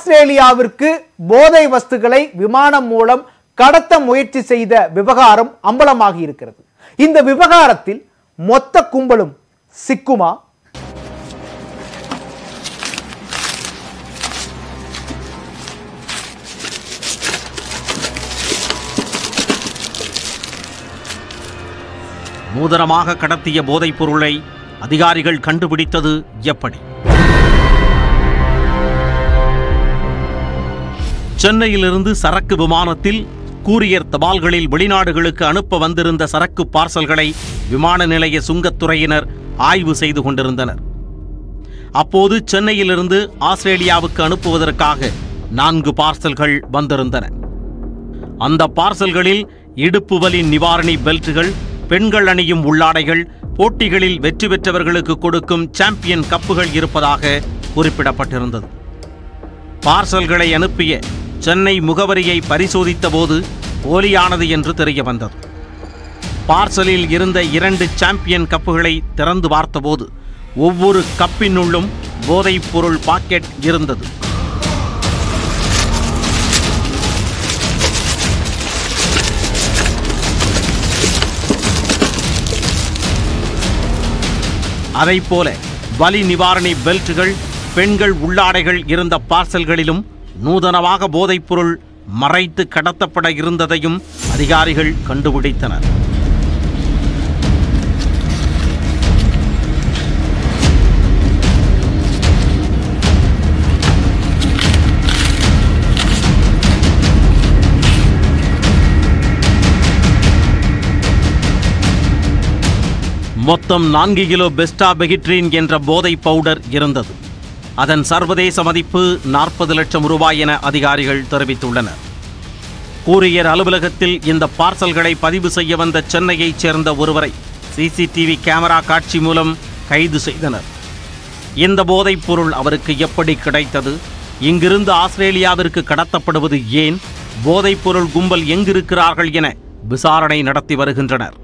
ஆஸ்திரேலியாவிற்கு போதை வஸ்துக்களை விமானம் மூலம் கடத்த முயற்சி செய்த விவகாரம் அம்பலமாகி இருக்கிறது இந்த விவகாரத்தில் மொத்த கும்பலும் சிக்குமா நூதனமாக கடத்திய போதைப் பொருளை அதிகாரிகள் கண்டுபிடித்தது எப்படி சென்னையிலிருந்து சரக்கு விமானத்தில் கூரியர் தபால்களில் வெளிநாடுகளுக்கு அனுப்ப வந்திருந்த சரக்கு பார்சல்களை விமான நிலைய சுங்கத்துறையினர் ஆய்வு செய்து கொண்டிருந்தனர் அப்போது சென்னையிலிருந்து ஆஸ்திரேலியாவுக்கு அனுப்புவதற்காக நான்கு பார்சல்கள் வந்திருந்தன அந்த பார்சல்களில் இடுப்பு வலி நிவாரணி பெல்ட்டுகள் பெண்கள் அணியும் உள்ளாடைகள் போட்டிகளில் வெற்றி பெற்றவர்களுக்கு கொடுக்கும் சாம்பியன் கப்புகள் இருப்பதாக குறிப்பிடப்பட்டிருந்தது பார்சல்களை அனுப்பிய சென்னை முகவரியை பரிசோதித்த போது போலியானது என்று தெரிய வந்தது பார்சலில் இருந்த இரண்டு சாம்பியன் கப்புகளை திறந்து பார்த்தபோது ஒவ்வொரு கப்பினுள்ளும் போதைப் பொருள் பாக்கெட் இருந்தது அதைப்போல வலி நிவாரணி பெல்ட்டுகள் பெண்கள் உள்ளாடைகள் இருந்த பார்சல்களிலும் நூதனமாக போதைப்பொருள் மறைத்து கடத்தப்பட இருந்ததையும் அதிகாரிகள் கண்டுபிடித்தனர் மொத்தம் நான்கு கிலோ பெஸ்டா பெகிட்ரின் என்ற போதை பவுடர் இருந்தது அதன் சர்வதேச மதிப்பு நாற்பது லட்சம் ரூபாய் என அதிகாரிகள் தெரிவித்துள்ளனர் கூரியர் அலுவலகத்தில் இந்த பார்சல்களை பதிவு செய்ய வந்த சென்னையைச் சேர்ந்த ஒருவரை சிசிடிவி கேமரா காட்சி மூலம் கைது செய்தனர் இந்த போதைப் பொருள் அவருக்கு எப்படி கிடைத்தது இங்கிருந்து ஆஸ்திரேலியாவிற்கு கடத்தப்படுவது ஏன் போதைப் பொருள் கும்பல் எங்கிருக்கிறார்கள் என விசாரணை நடத்தி வருகின்றனர்